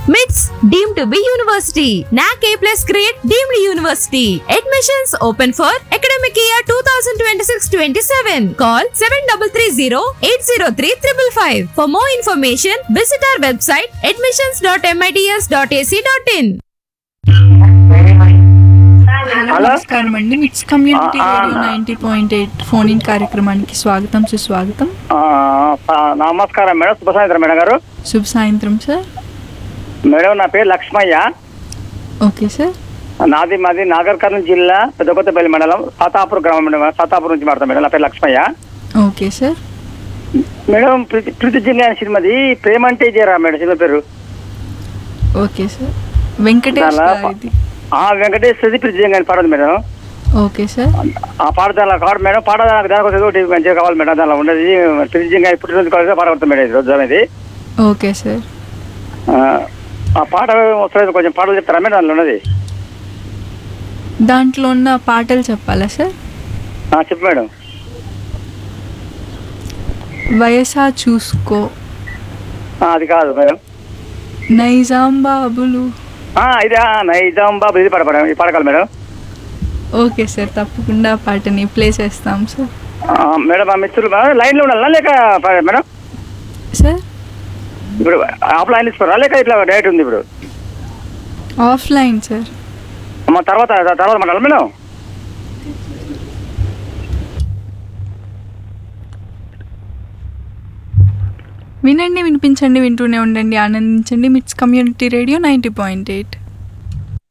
MITS deemed to be university. NAC A plus grade deemed university. Admissions open for academic year 2026-27. Call 7330-803-555. For more information, visit our website admissions.mits.ac.in. Hello hello నమస్కారం అండి MITS community ఆ, ఆ. Radio ninety point eight phone in కార్యక్రమానికి స్వాగతం సుస్వాగతం ఆ, స- నమస్కారం మేడం శుభ సాయంత్రం మేడం గారు శుభ సాయంత్రం సార్ మేడం నా పేరు లక్ష్మయ్య ఓకే సార్ నాది మాది నాగర్ కర్నూలు జిల్లా పెద్దకొత్తపల్లి మండలం సాతాపూర్ గ్రామం మేడం సాతాపూర్ నుంచి మాడతాం మేడం నా పేరు Lakshmaiah okay sir madam Preethi Preethi జిల్లా అనే సినిమాది ప్రేమ అంటే జరా మేడం సినిమా పేరు ఓకే సార్ వెంకటేష్ చాలా గారిది ఆ వెంకటేశ్వరి ప్రీతి జింగా అని పాడదు మేడం ఓకే సార్ ఆ పాట దానిలో కాదు మేడం పాట దానికి దానికోసం ఒకటి మంచిగా కావాలి మేడం దానిలో ఉండేది ప్రీతి జింగా పుట్టినరోజు కావాలి పాడబడుతుంది మేడం ఇది రోజు అనేది ఓకే సార్ ఆ, ఆ పాట వస్తుంది కొంచెం పాటలు చెప్తారా మేడం దానిలో ఉన్నది దాంట్లో ఉన్న పాటలు చెప్పాలా సార్ ఆ, చెప్పు మేడం వయసా చూసుకో ఆ, అది కాదు మేడం నైజాం బాబులు ఆ, ఇదే ఆ, నైజాం బాబు ఇది పాట పాడ- ఇది పాడగలరు మేడం ఓకే సార్ తప్పకుండా ఆ పాటని ప్లే చేస్తాం సార్ ఆ, మేడం ఆ మిత్రులు మేడం లైన్లో ఉండాలా లేక ప- మేడం సార్ ఇప్పుడు ఆఫ్ లైన్ ఇస్తారా లేక ఇట్లా డైరెక్ట్ ఉంది ఇప్పుడు ఆఫ్లైన్ సార్ అమ్మ తర్వాత తర్వాత మాట్లాడాలి మేడం వినండి వినిపించండి వింటూనే ఉండండి ఆనందించండి MITS community radio ninety point eight